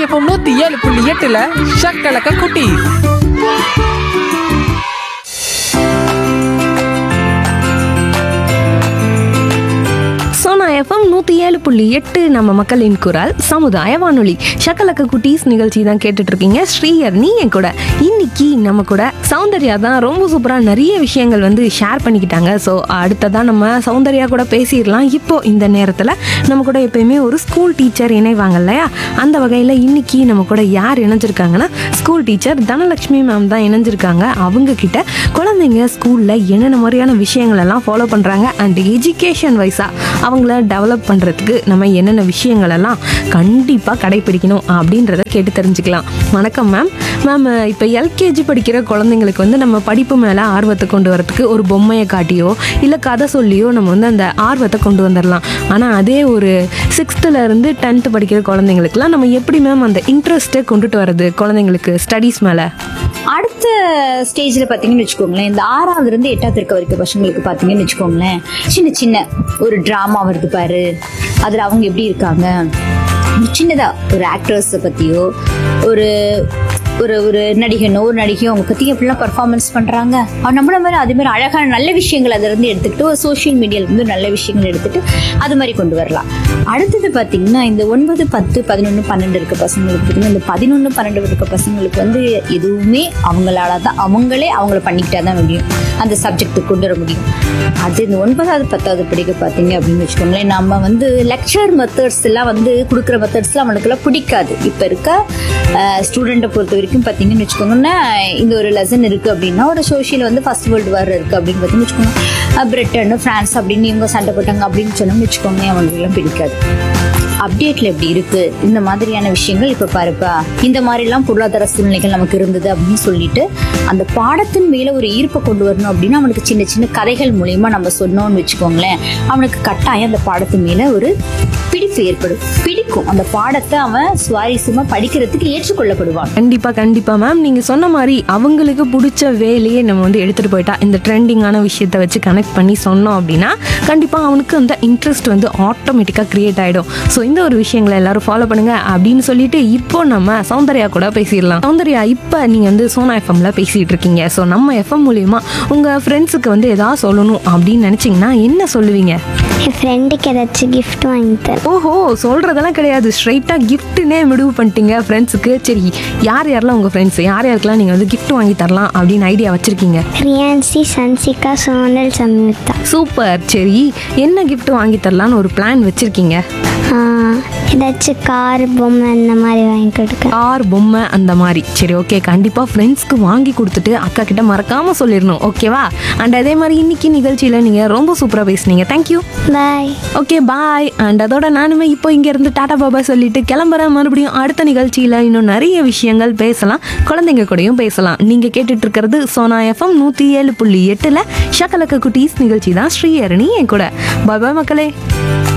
FM நூத்தி ஏழு புள்ளி எட்டுல ஷக்கலக்க குட்டி சோனா எஃப்எம் நூற்றி ஏழு புள்ளி எட்டு நம்ம மக்களின் குரல் சமுதாய வானொலி ஷக்கலக்க குட்டீஸ் நிகழ்ச்சி தான் கேட்டுட்டு இருக்கீங்க ஸ்ரீயர் நீ என் கூட இன்னைக்கு நம்ம கூட சௌந்தர்யா தான் ரொம்ப சூப்பராக நிறைய விஷயங்கள் வந்து ஷேர் பண்ணிக்கிட்டாங்க ஸோ அடுத்ததான் நம்ம சௌந்தர்யா கூட பேசிடலாம் இப்போ இந்த நேரத்தில் நம்ம கூட எப்பயுமே ஒரு ஸ்கூல் டீச்சர் இணைவாங்க இல்லையா அந்த வகையில் இன்னைக்கு நம்ம கூட யார் இணைஞ்சிருக்காங்கன்னா ஸ்கூல் டீச்சர் தனலட்சுமி மேம் தான் இணைஞ்சிருக்காங்க அவங்க கிட்ட குழந்தைங்க ஸ்கூலில் என்னென்ன மாதிரியான விஷயங்கள் எல்லாம் ஃபாலோ பண்ணுறாங்க அண்ட் எஜுகேஷன் வைஸாக அவங்கள டெவலப் பண்ணுறதுக்கு நம்ம என்னென்ன விஷயங்கள் எல்லாம் கண்டிப்பாக கடைபிடிக்கணும் அப்படின்றத கேட்டு தெரிஞ்சுக்கலாம் வணக்கம் மேம் மேம் இப்போ எல்கேஜி படிக்கிற குழந்தைங்களுக்கு வந்து நம்ம படிப்பு மேலே ஆர்வத்தை கொண்டு வரதுக்கு ஒரு பொம்மையை காட்டியோ இல்லை கதை சொல்லியோ நம்ம வந்து அந்த ஆர்வத்தை கொண்டு வந்துடலாம் ஆனால் அதே ஒரு சிக்ஸ்த்துல இருந்து டென்த்து படிக்கிற குழந்தைங்களுக்குலாம் நம்ம எப்படி மேம் அந்த இன்ட்ரெஸ்ட்டை கொண்டுட்டு வர்றது குழந்தைங்களுக்கு ஸ்டடீஸ் மேலே அடுத்த ஸ்டேஜ்ல பாத்தீங்கன்னு வச்சுக்கோங்களேன் இந்த ஆறாவதுல இருந்து எட்டாவது இருக்க வரைக்கும் பசங்களுக்கு பாத்தீங்கன்னு வச்சுக்கோங்களேன் சின்ன சின்ன ஒரு டிராமா வருது பாரு அதுல அவங்க எப்படி இருக்காங்க ஒரு சின்னதா ஒரு ஆக்டர்ஸ் பத்தியோ ஒரு ஒரு ஒரு நடிகனோ ஒரு நடிகையோ அவங்க பத்தி எப்படிலாம் பர்ஃபார்மன்ஸ் பண்றாங்க அவன் நம்மள மாதிரி அதே மாதிரி அழகான நல்ல விஷயங்கள் அதுல இருந்து எடுத்துக்கிட்டு ஒரு சோஷியல் மீடியால இருந்து நல்ல விஷயங்கள் எடுத்துட்டு அது மாதிரி கொண்டு வரலாம் அடுத்தது பாத்தீங்கன்னா இந்த ஒன்பது பத்து பதினொன்று பன்னெண்டு இருக்க பசங்களுக்கு பார்த்தீங்கன்னா இந்த பதினொன்று பன்னெண்டு இருக்க பசங்களுக்கு வந்து எதுவுமே அவங்களால தான் அவங்களே அவங்கள பண்ணிக்கிட்டா தான் முடியும் அந்த சப்ஜெக்ட் கொண்டு வர முடியும் அது இந்த ஒன்பதாவது பத்தாவது படிக்க பார்த்தீங்க அப்படின்னு வச்சுக்கோங்களேன் நம்ம வந்து லெக்சர் மெத்தட்ஸ் எல்லாம் வந்து கொடுக்குற மெத்தட்ஸ்லாம் அவனுக்குலாம் பிடிக்காது இப்போ இருக்க ஸ்டூடெண்ட்டை பொறுத்த வரைக்கும் பார்த்தீங்கன்னு வச்சுக்கோங்கன்னா இந்த ஒரு லெசன் இருக்கு அப்படின்னா ஒரு சோஷியல் வந்து ஃபர்ஸ்ட் வேர்ல்டு வார் இருக்கு அப்படின்னு பார்த்தீங்கன்னு வச்சுக்கோங்க பிரிட்டன் பிரான்ஸ் அப்படின்னு இவங்க சண்டை போட்டாங்க அப்படின்னு சொன்னோம்னு வச்சுக்கோங்க அவங்களுக்கு எல்லாம் பிடிக்காது அப்டேட்ல எப்படி இருக்கு இந்த மாதிரியான விஷயங்கள் இப்ப பாருப்பா இந்த மாதிரி எல்லாம் பொருளாதார சூழ்நிலைகள் நமக்கு இருந்தது அப்படின்னு சொல்லிட்டு அந்த பாடத்தின் மேல ஒரு ஈர்ப்பை கொண்டு வரணும் அப்படின்னா அவனுக்கு சின்ன சின்ன கதைகள் மூலியமா நம்ம சொன்னோம்னு வச்சுக்கோங்களேன் அவனுக்கு கட்டாயம் அந்த பாடத்தின் மேல ஒரு பிடிப்பு ஏற்படும் பிடிக்கும் அந்த பாடத்தை அவன் சுவாரஸ்யமா படிக்கிறதுக்கு ஏற்றுக்கொள்ளப்படுவான் கண்டிப்பா கண்டிப்பா மேம் நீங்க சொன்ன மாதிரி அவங்களுக்கு பிடிச்ச வேலையை நம்ம வந்து எடுத்துட்டு போயிட்டா இந்த ட்ரெண்டிங்கான விஷயத்தை வச்சு கனெக்ட் பண்ணி சொன்னோம் அப்படின்னா கண்டிப்பா அவனுக்கு அந்த இன்ட்ரெஸ்ட் வந்து ஆட்டோமேட்டிக்கா கிரியேட் ஆயிடும் ஸோ இந்த ஒரு விஷயங்களை எல்லாரும் ஃபாலோ பண்ணுங்க அப்படின்னு சொல்லிட்டு இப்போ நம்ம சௌந்தர்யா கூட பேசிடலாம் சௌந்தர்யா இப்போ நீங்க வந்து சோனா எஃப்எம்ல பேசிட்டு இருக்கீங்க ஸோ நம்ம எஃப்எம் மூலியமா உங்க ஃப்ரெண்ட்ஸுக்கு வந்து ஏதாவது சொல்லணும் அப்படின்னு நினைச்சீங்கன்னா என்ன சொல்லுவீங்க என் ஃப்ரெண்டுக்கு ஏதாச்சும் gift வாங்கி தரேன் ஓஹோ சொல்றதெல்லாம் கிடையாது ஸ்ட்ரைட்டாக கிஃப்ட்னே முடிவு பண்ணிட்டீங்க ஃப்ரெண்ட்ஸுக்கு சரி யார் யாரெல்லாம் உங்கள் ஃப்ரெண்ட்ஸ் யார் யாருக்கெல்லாம் நீங்கள் வந்து gift வாங்கி தரலாம் அப்படின்னு ஐடியா வச்சுருக்கீங்க ரியான்சி சன்சிகா சோனல் சம்யுக்தா சூப்பர் சரி என்ன gift வாங்கி தரலான்னு ஒரு பிளான் வச்சுருக்கீங்க ஆ, ஏதாச்சும் கார் பொம்மை அந்த மாதிரி வாங்கி கொடுக்க கார் பொம்மை அந்த மாதிரி சரி ஓகே கண்டிப்பாக ஃப்ரெண்ட்ஸ்க்கு வாங்கி கொடுத்துட்டு அக்கா கிட்ட மறக்காமல் சொல்லிடணும் ஓகேவா அண்ட் அதே மாதிரி இன்னைக்கு நிகழ்ச்சியில் நீங்கள் ரொம்ப சூப்பராக பேசுனீங்க thank you bye okay bye and அதோட நானுமே இப்போ இங்கேருந்து டாடா பாபா சொல்லிட்டு கிளம்புறேன் மறுபடியும் அடுத்த நிகழ்ச்சியில் இன்னும் நிறைய விஷயங்கள் பேசலாம் குழந்தைங்க கூடயும் பேசலாம் நீங்கள் கேட்டுட்டு இருக்கிறது சோனா எஃப்எம் நூற்றி ஏழு புள்ளி எட்டில் ஷக்கலக்க குட்டீஸ் நிகழ்ச்சி தான் ஸ்ரீஹரணி என் கூட பாய் பாய் மக்களே